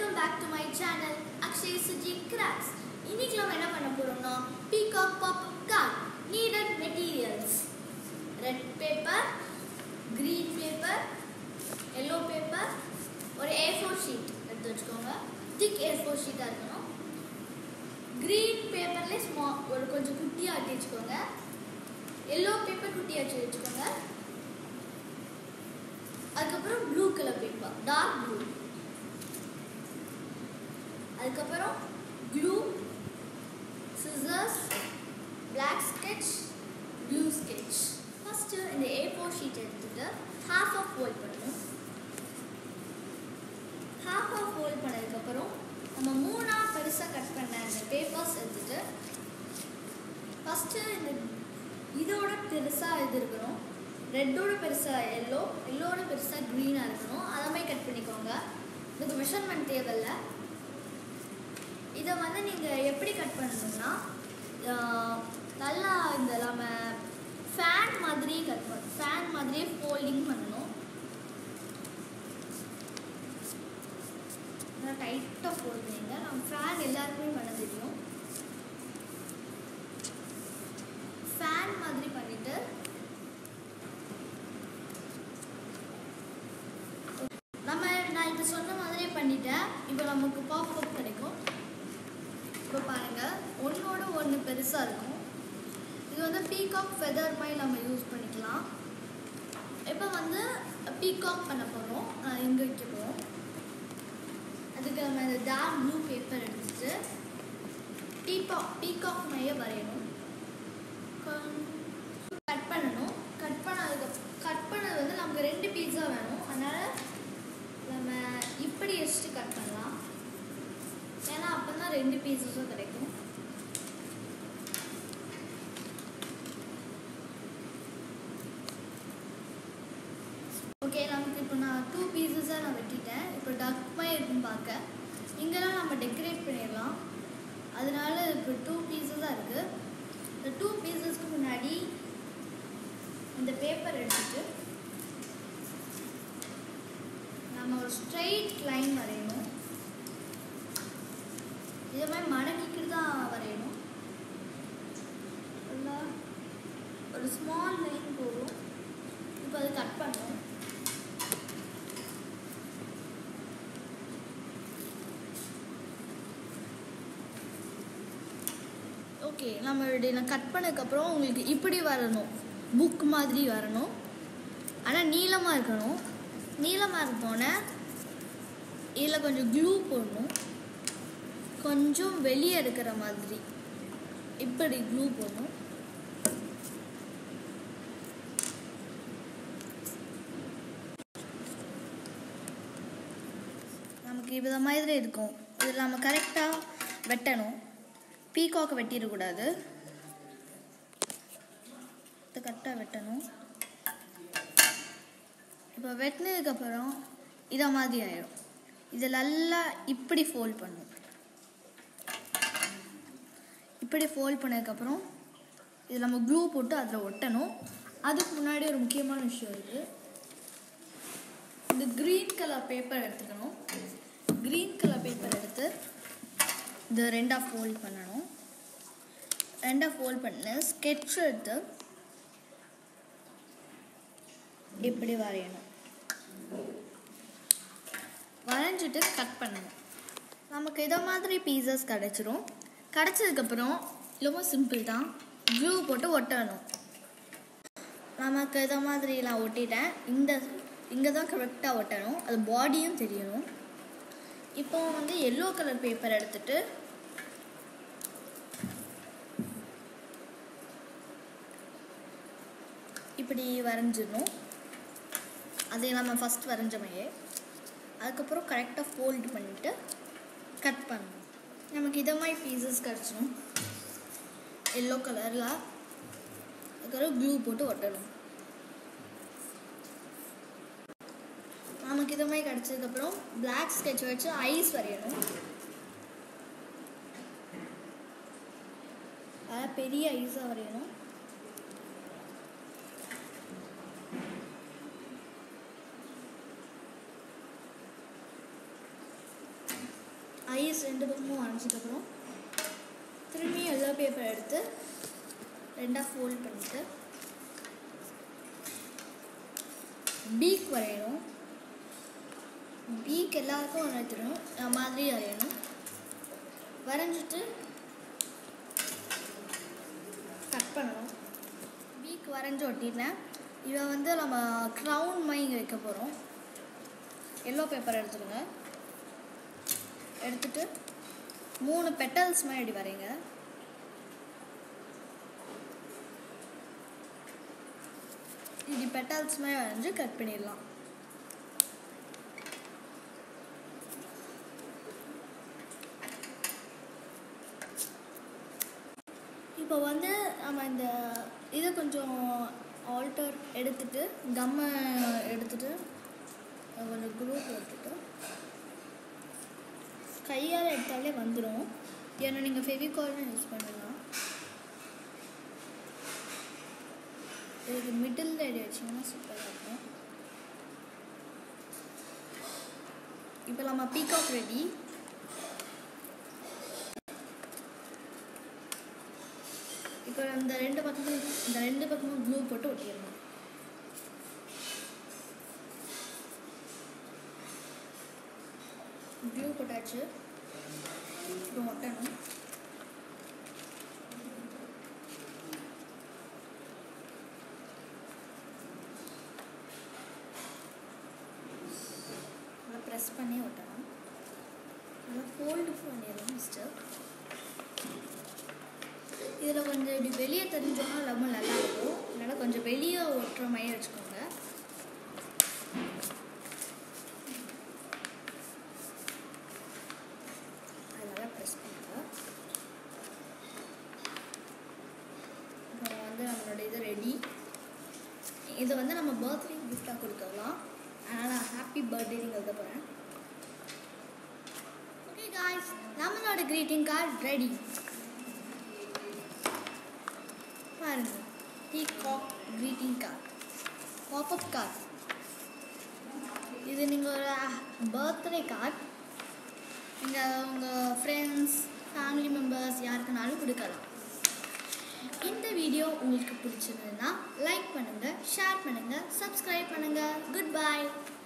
welcome back to my channel Akshay Sujith crafts இன்னைக்கு நம்ம என்ன பண்ண போறோம்னா peacock pop card needed materials red paper green paper yellow paper ஒரு ஏ ஃபோர் ஷீட் எடுத்து வச்சுக்கோங்க திக் ஏ ஃபோர் ஷீட்டாக இருக்கணும் கிரீன் பேப்பர்லேயே ஸ்மா ஒரு கொஞ்சம் குட்டியாக ஆட்டி வச்சுக்கோங்க எல்லோ பேப்பர் குட்டியாக வச்சு வச்சுக்கோங்க அதுக்கப்புறம் blue colour paper dark blue அதுக்கப்புறம் glue scissors black sketch blue sketch first இந்த ஏ ஃபோர் ஷீட் எடுத்துட்டு ஹாஃப் ஆஃப் ஃபோல்ட் பண்ணணும் ஹாஃப் ஆஃப் ஃபோல்ட் பண்ணதுக்கப்புறம் நம்ம மூணாக பெருசாக கட் பண்ண அந்த பேப்பர்ஸ் எடுத்துட்டு ஃபஸ்ட்டு இந்த இதோட பெருசாக இது இருக்கணும் ரெட்டோட பெருசாக எல்லோ எல்லோட பெருசாக க்ரீனாக இருக்கணும் அதை மாதிரி கட் பண்ணிக்கோங்க இதுக்கு மெஷர்மெண்ட் தேவையில்லை இதை வந்து நீங்கள் எப்படி கட் பண்ணணும்னா ஆஹ், நல்லா இந்த நம்ம ஃபேன் மாதிரி கட் பண்ணணும் ஃபேன் மாதிரியே ஃபோல்டிங் பண்ணணும் டைட்டாக ஃபோல்ட் பண்ணுங்க நம்ம ஃபேன் எல்லாருக்குமே பண்ண தெரியும் ஃபேன் மாதிரி பண்ணிட்டு நம்ம நான் இப்போ சொன்ன மாதிரியே பண்ணிட்டேன் இப்போ நமக்கு பாப் அப் கிடைக்கும் இப்போ பாருங்க ஒன்றோட ஒன்று பெருசாக இருக்கும் இது வந்து பீகாக் ஃபெதர் மாதிரி நம்ம யூஸ் பண்ணிக்கலாம் இப்போ வந்து பீகாக் பண்ண போகிறோம் இங்கே வைக்க போகிறோம் அதுக்கு நம்ம இந்த டார்க் ப்ளூ பேப்பர் எடுத்துட்டு பீகாக் பீகாக் மைய வரையணும் கட் பண்ணணும் கட் பண்ணதுக்கு கட் பண்ணது வந்து நமக்கு ரெண்டு பீஸா வேணும் அதனால் நம்ம இப்படி வச்சுட்டு கட் பண்ணலாம் ஏன்னா அப்போ தான் ரெண்டு பீசஸும் கிடைக்கும் ஓகே நமக்கு இப்போ நான் டூ பீசஸாக நான் வெட்டிட்டேன் இப்போ டக் மாதிரி இருக்குன்னு பார்க்க இங்கெல்லாம் நம்ம டெக்கரேட் பண்ணிடலாம் அதனால இப்போ டூ பீசஸாக இருக்குது இந்த டூ பீசஸ்க்கு முன்னாடி இந்த பேப்பர் எடுத்துட்டு நம்ம ஒரு ஸ்ட்ரைட் லைன் வரையணும் இதே மாதிரி மடக்கிக்கிட்டு தான் வரையணும் நல்லா ஒரு ஸ்மால் லைன் போகும் இப்போ அது கட் பண்ணணும் ஓகே நம்ம இப்படி நான் கட் பண்ணதுக்கப்புறம் உங்களுக்கு இப்படி வரணும் புக் மாதிரி வரணும் ஆனால் நீளமாக இருக்கணும் நீளமாக இருந்தோடனே இதில் கொஞ்சம் க்ளூ போடணும் கொஞ்சம் வெளியே எடுக்கிற மாதிரி இப்படி க்ளூ போடணும் நமக்கு இத மாதிரி இருக்கும் இதில் நம்ம கரெக்டாக வெட்டணும் பீகாக்கை வெட்டிடக்கூடாது இதை கரெக்டாக வெட்டணும் இப்போ வெட்டினதுக்கப்புறம் இதை மாதிரி ஆயிடும் இதை நல்லா இப்படி ஃபோல்ட் பண்ணும் இப்படி ஃபோல்ட் பண்ணதுக்கப்புறம் இது நம்ம க்ளூ போட்டு அதில் ஒட்டணும் அதுக்கு முன்னாடி ஒரு முக்கியமான விஷயம் இருக்குது இந்த க்ரீன் கலர் பேப்பர் எடுத்துக்கணும் க்ரீன் கலர் பேப்பர் எடுத்து இது ரெண்டாக ஃபோல்ட் பண்ணணும் ரெண்டாக ஃபோல்ட் பண்ணு ஸ்கெட்ச் எடுத்து இப்படி வரையணும் வரைஞ்சிட்டு கட் பண்ணணும் நமக்கு இதை மாதிரி பீசஸ் கிடச்சிரும் கிடச்சதுக்கப்புறம் ரொம்ப சிம்பிள் தான் க்ளூ போட்டு ஒட்டணும் நமக்கு இதை மாதிரி நான் ஒட்டிட்டேன் இந்த இங்கே தான் கரெக்டாக ஒட்டணும் அது பாடியும் தெரியணும் இப்போ வந்து எல்லோ கலர் பேப்பர் எடுத்துட்டு இப்படி வரைஞ்சிடணும் அதை நம்ம ஃபஸ்ட் வரைஞ்சமையே அதுக்கப்புறம் கரெக்டாக ஃபோல்ட் பண்ணிவிட்டு கட் பண்ணணும் நமக்கு இதை மாதிரி பீசஸ் கிடச்சிடும் எல்லோ கலரில் அதுக்கப்புறம் க்ளூ போட்டு ஒட்டணும் நமக்கு இதை மாதிரி கிடச்சதுக்கப்புறம் பிளாக் ஸ்கெட்ச் வச்சு ஐஸ் வரையணும் அதாவது பெரிய ஐஸாக வரையணும் ஐஸ் ரெண்டு பக்கமும் வரைஞ்சதுக்கப்புறம் திரும்பி எல்லோ பேப்பர் எடுத்து ரெண்டாக ஃபோல்ட் பண்ணிட்டு பீக் வரையணும் பீக் எல்லாருக்கும் வரைஞ்சிடணும் அது மாதிரி வரையணும் வரைஞ்சிட்டு கட் பண்ணணும் பீக் வரைஞ்சி ஒட்டிட்டேன் இதை வந்து நம்ம க்ரௌன் மை இங்கே வைக்க போகிறோம் எல்லோ பேப்பர் எடுத்துருங்க எடுத்துட்டு மூணு பெட்டல்ஸ் மாதிரி வரைங்க இது பெட்டல்ஸ் மாதிரி வரைஞ்சி கட் பண்ணிடலாம் இப்போ வந்து நம்ம இந்த இதை கொஞ்சம் ஆல்டர் எடுத்துட்டு கம்மை எடுத்துட்டு கொஞ்சம் குரூப் எடுத்துட்டு கையால் எடுத்தாலே வந்துடும் ஏன்னா நீங்கள் ஃபெவிகால் யூஸ் பண்ணலாம் இதுக்கு மிடில் ரெடி வச்சிங்கன்னா சூப்பராக இருக்கும் இப்போ நம்ம பீகாக் ரெடி இப்போ இந்த ரெண்டு பக்கமும் இந்த ரெண்டு பக்கமும் க்ளூ போட்டு ஒட்டிடணும் க்ளூ போட்டாச்சு இப்போ ஒட்டணும் நல்லா ப்ரெஸ் பண்ணி ஒட்டணும் நல்லா ஃபோல்டு பண்ணிடணும் மிஸ்டர் இதில் கொஞ்சம் இப்படி வெளியே தெரிஞ்சோன்னா ரொம்ப நல்லா இருக்கும் அதனால் கொஞ்சம் வெளியே ஒட்டுற மாதிரி வச்சுக்கோங்க அதனால் ப்ரெஸ் பண்ணுங்க அப்புறம் வந்து நம்மளோட இது ரெடி இதை வந்து நம்ம பர்த்டே கிஃப்டாக கொடுத்துடலாம் அதனால் நான் ஹாப்பி பர்த்டே நீங்கள் எழுத போகிறேன் ஓகே காய்ஸ் நம்மளோட greeting கார்டு ரெடி பாருங்க peacock greeting card pop up card இது நீங்கள் ஒரு பர்த்டே கார்டு நீங்கள் உங்கள் ஃப்ரெண்ட்ஸ் ஃபேமிலி மெம்பர்ஸ் யாருக்குனாலும் கொடுக்கலாம் இந்த வீடியோ உங்களுக்கு பிடிச்சிருந்ததுன்னா லைக் பண்ணுங்கள் ஷேர் பண்ணுங்கள் சப்ஸ்கிரைப் பண்ணுங்கள் குட் பை